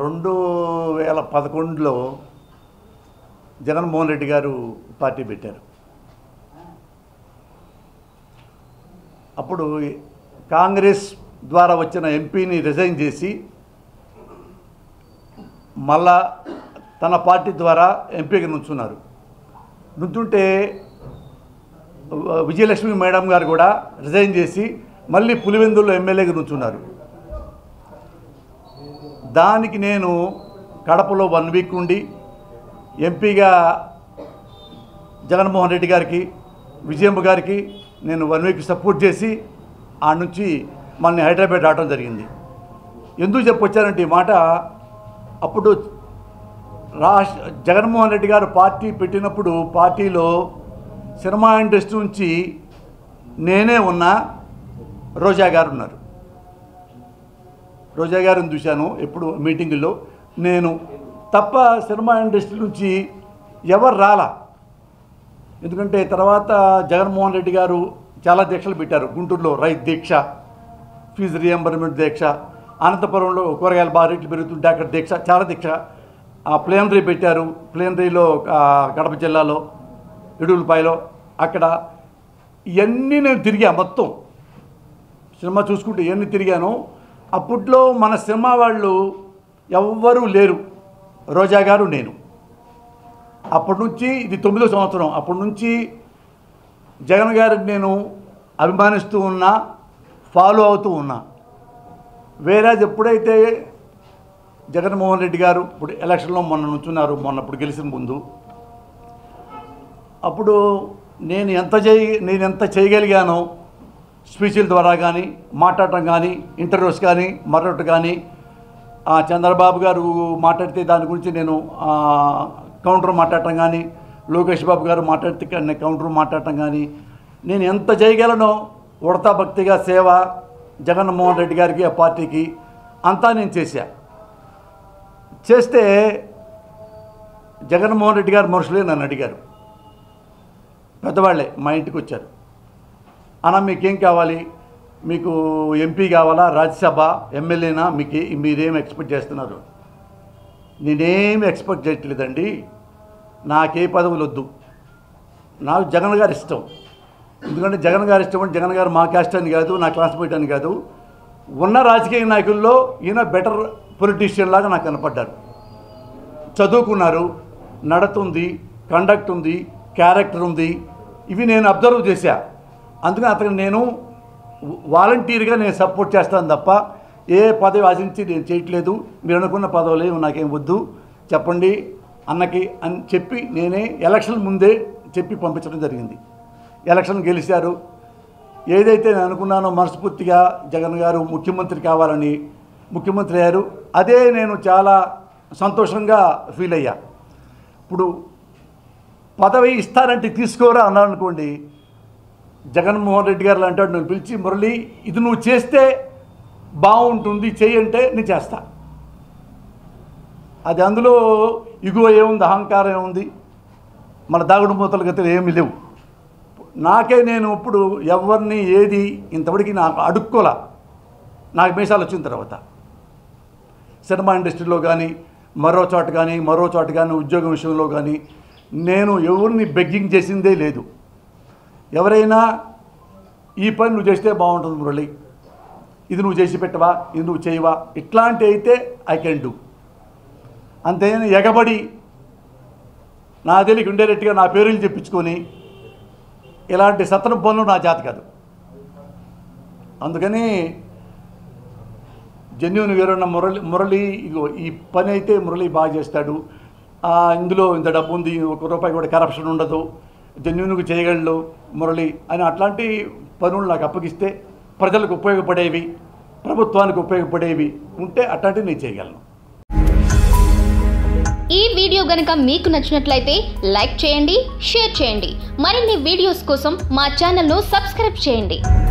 రెండు వేల పదకొండులో జగన్మోహన్ రెడ్డి గారు పార్టీ పెట్టారు అప్పుడు కాంగ్రెస్ ద్వారా వచ్చిన ఎంపీని రిజైన్ చేసి మళ్ళా తన పార్టీ ద్వారా ఎంపీగా నుంచున్నారు నుంచుంటే వ- విజయలక్ష్మి మేడం గారు కూడా రిజైన్ చేసి మళ్ళీ పులివెందుల్లో ఎమ్మెల్యేగా నుంచున్నారు దానికి నేను కడపలో వన్ వీక్ ఉండి ఎంపీగా జగన్మోహన్ రెడ్డి గారికి విజయమ్మ గారికి నేను వన్ వీక్ సపోర్ట్ చేసి ఆ నుంచి మళ్ళీ హైదరాబాద్ రావడం జరిగింది ఎందుకు చెప్పొచ్చానంటే ఈ మాట అప్పుడు రాష్ట్ర జగన్మోహన్ రెడ్డి గారు పార్టీ పెట్టినప్పుడు పార్టీలో సినిమా ఇండస్ట్రీ నుంచి నేనే ఉన్నా రోజా గారు ఉన్నారు రోజా గారిని చూశాను ఎప్పుడు మీటింగుల్లో నేను తప్ప సినిమా ఇండస్ట్రీ నుంచి ఎవరు రాలా ఎందుకంటే తర్వాత జగన్మోహన్ రెడ్డి గారు చాలా దీక్షలు పెట్టారు గుంటూరులో రైతు దీక్ష ఫీజు రియంబర్మెంట్ దీక్ష అనంతపురంలో కూరగాయల బాగా రేట్లు పెరుగుతుంటే అక్కడ దీక్ష చాలా దీక్ష ఆ ప్లేనరీ పెట్టారు ప్లేనరీలో ఆ, కడప జిల్లాలో ఇడుగులపాయలో అక్కడ ఇవన్నీ నేను తిరిగా మొత్తం సినిమా చూసుకుంటే ఇవన్నీ తిరిగాను అప్పట్లో మన సినిమా వాళ్ళు ఎవ్వరూ లేరు రోజా గారు నేను అప్పటి నుంచి ఇది తొమ్మిదో సంవత్సరం అప్పటి నుంచి జగన్ గారికి నేను అభిమానిస్తూ ఉన్నా ఫాలో అవుతూ ఉన్నా వేరే ఎప్పుడైతే జగన్మోహన్ రెడ్డి గారు ఇప్పుడు ఎలక్షన్లో మొన్న నుంచున్నారు మొన్న ఇప్పుడు గెలిచిన ముందు అప్పుడు నేను ఎంత చేయ నేను ఎంత చేయగలిగానో స్పీచ్ల ద్వారా కానీ మాట్లాడటం కానీ ఇంటర్వ్యూస్ కానీ మరొకటి కానీ ఆ చంద్రబాబు గారు మాట్లాడితే దాని గురించి నేను ఆ, కౌంటర్ మాట్లాడటం కానీ లోకేష్ బాబు గారు మాట్లాడితే క- కౌంటర్ మాట్లాడటం కానీ నేను ఎంత చేయగలనో ఉడతా భక్తిగా సేవ జగన్మోహన్ రెడ్డి గారికి ఆ పార్టీకి అంతా నేను చేశా చేస్తే జగన్మోహన్ రెడ్డి గారు మనుషులే నన్ను అడిగారు పెద్దవాళ్ళే మా ఇంటికి వచ్చారు అన్న మీకేం కావాలి మీకు ఎంపీ కావాలా రాజ్యసభ ఎమ్మెల్యేనా మీకు ఏ- మీరేం ఎక్స్పెక్ట్ చేస్తున్నారు నేనేమి ఎక్స్పెక్ట్ చేయట్లేదండి నాకే పదవులు వద్దు నాకు జగన్ గారు ఇష్టం ఎందుకంటే జగన్ గారు ఇష్టం అంటే జగన్ గారు మా క్యాస్ట్ అని కాదు నా క్లాస్మేట్ అని కాదు ఉన్న రాజకీయ నాయకుల్లో ఈయన బెటర్ పొలిటీషియన్ లాగా నాకు కనపడ్డారు చదువుకున్నారు నడతుంది కండక్ట్ ఉంది క్యారెక్టర్ ఉంది ఇవి నేను అబ్జర్వ్ చేశా అందుకని అతను నేను వాలంటీర్గా నేను సపోర్ట్ చేస్తాను తప్ప ఏ పదవి ఆశించి నేను చేయట్లేదు మీరు అనుకున్న పదవులు ఏమి నాకేం వద్దు చెప్పండి అన్నకి అని చెప్పి నేనే ఎలక్షన్ ముందే చెప్పి పంపించడం జరిగింది ఎలక్షన్ గెలిచారు ఏదైతే నేను అనుకున్నానో మనస్ఫూర్తిగా జగన్ గారు ముఖ్యమంత్రి కావాలని ముఖ్యమంత్రి అయ్యారు అదే నేను చాలా సంతోషంగా ఫీల్ అయ్యా ఇప్పుడు పదవి ఇస్తారంటే తీసుకోరా అన్నారు అనుకోండి జగన్మోహన్ రెడ్డి గారు అంటాడు నేను పిలిచి మురళి ఇది నువ్వు చేస్తే బాగుంటుంది చెయ్యంటే నేను చేస్తా అది అందులో ఇగో ఏముంది అహంకారం ఏముంది మన దాగుడు మూతల గతులు ఏమీ లేవు నాకే నేను ఇప్పుడు ఎవరిని ఏది ఇంతవరకు నాకు అడుక్కోలా నాకు మీసాలు వచ్చిన తర్వాత సినిమా ఇండస్ట్రీలో కానీ మరో చోట కానీ మరో చోట కానీ ఉద్యోగం విషయంలో కానీ నేను ఎవరిని బెగ్గింగ్ చేసిందే లేదు ఎవరైనా ఈ పని నువ్వు చేస్తే బాగుంటుంది మురళి ఇది నువ్వు చేసి పెట్టవా ఇది నువ్వు చేయవా ఇట్లాంటి అయితే ఐ కెన్ డూ అంతేగాని ఎగబడి నా తెలియక ఇండైరెక్ట్గా నా పేర్లు చెప్పించుకొని ఇలాంటి సతన పనులు నా జాతి కాదు అందుకని జెన్యున్ వేరున్న మురళి మురళి ఇగో ఈ పని అయితే మురళి బాగా చేస్తాడు ఆ, ఇందులో ఇంత డబ్బు ఉంది ఒక రూపాయి కూడా కరప్షన్ ఉండదు జెన్యున్గా చేయగలడు మురళి అని అట్లాంటి పనులు నాకు అప్పగిస్తే ప్రజలకు ఉపయోగపడేవి ప్రభుత్వానికి ఉపయోగపడేవి ఉంటే అట్లాంటివి నేను చేయగలను ఈ వీడియో గనక మీకు నచ్చినట్లయితే లైక్ చేయండి షేర్ చేయండి మరిన్ని వీడియోస్ కోసం మా ఛానల్ను సబ్స్క్రైబ్ చేయండి